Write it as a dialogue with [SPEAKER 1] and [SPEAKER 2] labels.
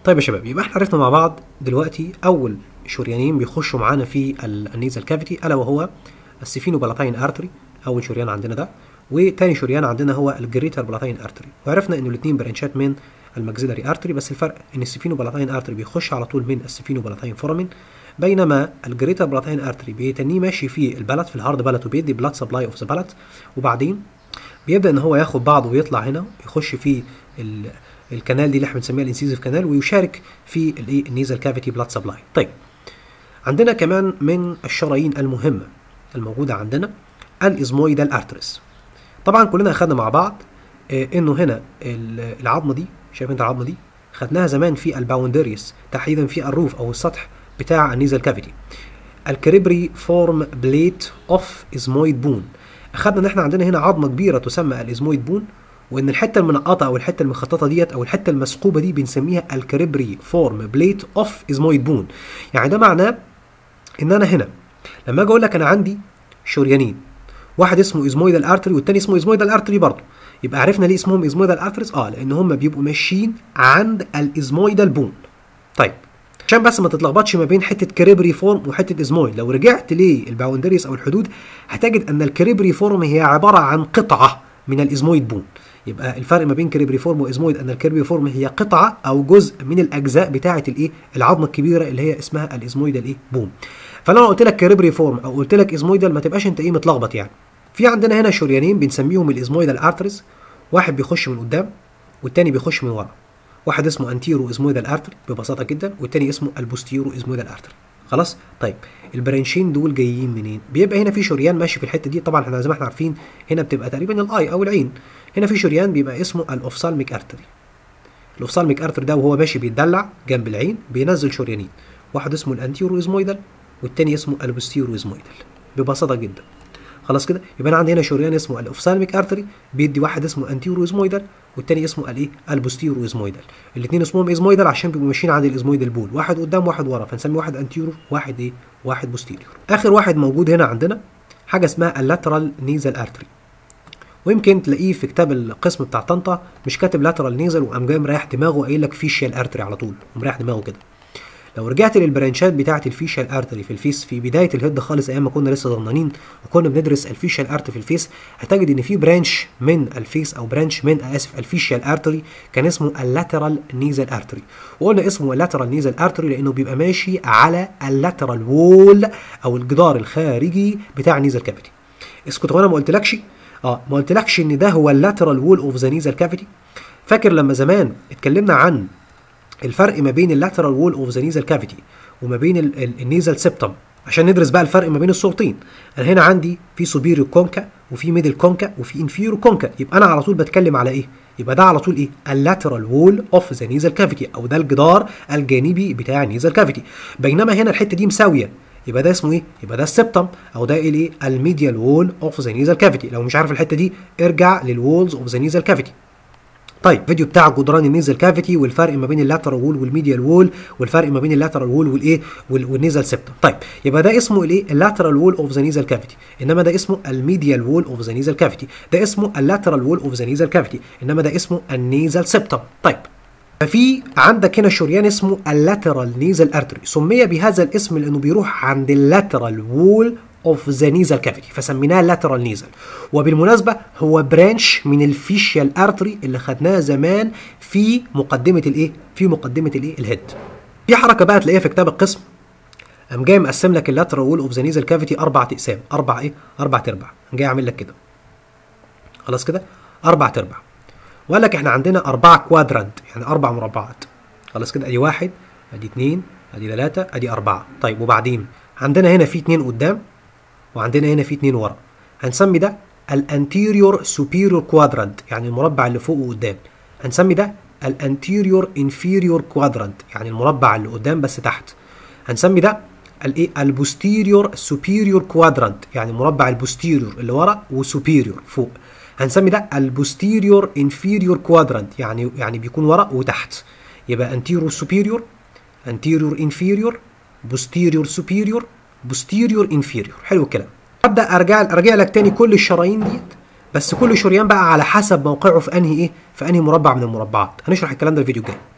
[SPEAKER 1] طيب يا شباب يبقى احنا عرفنا مع بعض دلوقتي اول شريانين بيخشوا معانا في النيزل كافيتي الا وهو السيفينو بلاتين ارتري اول شريان عندنا ده وتاني شريان عندنا هو الجريتر بلاتين ارتري وعرفنا انه الاثنين برانشات من الماكسيلاري ارتري بس الفرق ان السيفينو بلاتين ارتري بيخش على طول من السيفينو بلاتين فورامين بينما الجريتر بلاتين ارتري بيتنيه ماشي في البلد في الهارد بلد وبيدي بلاد سبلاي اوف ذا بلد وبعدين بيبدا ان هو ياخد بعضه ويطلع هنا يخش في ال الكنال دي اللي احنا بنسميها الانسيزيف كانال ويشارك في الايه النيزل كافيتي بلاد سبلاي طيب عندنا كمان من الشرايين المهمه الموجوده عندنا الازمويدال ارتريس طبعا كلنا اخذنا مع بعض اه انه هنا العظمه دي شايف انت العظمه دي خدناها زمان في الباوندريس تحديدا في الروف او السطح بتاع النيزل كافيتي الكريبري فورم بليت اوف ازمويد بون اخذنا ان احنا عندنا هنا عظمه كبيره تسمى الازمويد بون وان الحته المنقطه او الحته المخططه ديت او الحته المثقوبه دي بنسميها الكريبري فورم بليت اوف ازمويد بون يعني ده معناه ان انا هنا لما اجي اقول لك انا عندي شريانين واحد اسمه ازمويدال ارتري والتاني اسمه ازمويدال ارتري برضه يبقى عرفنا ليه اسمهم ازمويدال ارتريز اه لان هم بيبقوا ماشيين عند الازمويدال بون طيب عشان بس ما تتلخبطش ما بين حته كريبري فورم وحته ازمويد لو رجعت للباوندريس او الحدود هتجد ان الكريبري فورم هي عباره عن قطعه من الازمويد بون يبقى الفرق ما بين كريبري فورم وازمويد ان الكريبري فورم هي قطعه او جزء من الاجزاء بتاعه الايه العظمه الكبيره اللي هي اسمها الازمويد الايه بون فلو قلت لك كريبري فورم او قلت لك ازمويدال ما تبقاش انت ايه متلخبط يعني في عندنا هنا شريانين بنسميهم الازمويدال ارتريز واحد بيخش من قدام والتاني بيخش من ورا واحد اسمه انتيرو ازمويدال ارتري ببساطه جدا والتاني اسمه البوستيرو ازمويدال ارتري خلاص طيب البرانشين دول جايين منين بيبقى هنا في شريان ماشي في الحته دي طبعا احنا زي ما احنا عارفين هنا بتبقى تقريبا الاي او العين هنا في شريان بيبقى اسمه الاوفسالميك ارتري الاوفسالميك ارتري ده وهو ماشي بيتدلع جنب العين بينزل شريانين واحد اسمه الانتيرو ازمويدال والتاني اسمه البوستيرو ازمويدال ببساطه جدا خلاص كده يبقى انا عندي هنا شريان اسمه الاوفسالميك ارتري بيدي واحد اسمه انتيرو ازمويدال والتاني اسمه الايه البوستيرو ازمويدال الاثنين اسمهم ازمويدال عشان بيبقوا ماشيين عند الازمويدال بول واحد قدام واحد ورا فنسمي واحد انتيرو واحد ايه واحد بوستيريور اخر واحد موجود هنا عندنا حاجه اسمها اللاترال نيزل ارتري ويمكن تلاقيه في كتاب القسم بتاع طنطا مش كاتب لاترال نيزل وقام جاي مريح دماغه قايل لك فيشيال ارتري على طول ومريح دماغه كده لو رجعت للبرانشات بتاعه الفيشال ارتري في الفيس في بدايه الهيد خالص ايام ما كنا لسه ضمنانين وكنا بندرس الفيشال ارتري في الفيس هتجد ان في برانش من الفيس او برانش من اسف الفيشال ارتري كان اسمه اللاترال نيزل ارتري وقلنا اسمه اللاترال نيزل ارتري لانه بيبقى ماشي على اللاترال وول او الجدار الخارجي بتاع النيزل كافيتي اسكت وانا ما قلتلكش اه ما قلتلكش ان ده هو اللاترال وول اوف ذا نيزل كافيتي فاكر لما زمان اتكلمنا عن الفرق ما بين اللاترال وول اوف ذا نيزل كافيتي وما بين النيزل سيبتم عشان ندرس بقى الفرق ما بين الصورتين انا هنا عندي في سوبيريور كونكا وفي ميدل كونكا وفي انفيرو كونكا يبقى انا على طول بتكلم على ايه يبقى ده على طول ايه اللاترال وول اوف ذا نيزل كافيتي او ده الجدار الجانبي بتاع النيزل كافيتي بينما هنا الحته دي مساويه يبقى ده اسمه ايه يبقى ده السبتم او ده الايه الميديال وول اوف ذا نيزل كافيتي لو مش عارف الحته دي ارجع للوولز اوف ذا نيزل كافيتي طيب فيديو بتاع جدران النيزل كافيتي والفرق ما بين اللاترال وول والميديال وول والفرق ما بين اللاترال وول والايه والنيزل سيبتم طيب يبقى ده اسمه الايه اللاترال وول اوف ذا نيزل كافيتي انما ده اسمه الميديال وول اوف ذا نيزل كافيتي ده اسمه اللاترال وول اوف ذا نيزل كافيتي انما ده اسمه النيزل سيبتم طيب ففي عندك هنا شريان اسمه اللاترال نيزل ارتري سمي بهذا الاسم لانه بيروح عند اللاترال وول اوف ذا نيزل كافيتي فسميناه لاترال نيزل وبالمناسبه هو برانش من الفيشيال ارتري اللي خدناها زمان في مقدمه الايه في مقدمه الايه الهيد في حركه بقى تلاقيها في كتاب القسم قام جاي مقسم لك اللاترال وول اوف ذا نيزل كافيتي اربع اقسام اربع ايه اربع ارباع جاي عامل لك كده خلاص كده اربع ارباع وقال لك احنا عندنا اربعه كوادرانت يعني اربع مربعات خلاص كده ادي واحد ادي اثنين ادي ثلاثه ادي اربعه طيب وبعدين عندنا هنا في اثنين قدام وعندنا هنا في اتنين ورا هنسمي ده الانتيريور سوبيريور كوادرانت يعني المربع اللي فوق وقدام هنسمي ده الانتيريور انفيريور كوادرانت يعني المربع اللي قدام بس تحت هنسمي ده الايه البوستيريور سوبيريور كوادرانت يعني المربع البوستيريور اللي ورا وسوبيريور فوق هنسمي ده البوستيريور انفيريور كوادرانت يعني يعني بيكون ورا وتحت يبقى انتيريور سوبيريور انتيريور انفيريور بوستيريور سوبيريور بوستيريور انفيريور حلو الكلام ابدا ارجع ارجع لك تاني كل الشرايين ديت بس كل شريان بقى على حسب موقعه في انهي ايه في انهي مربع من المربعات هنشرح الكلام ده الفيديو الجاي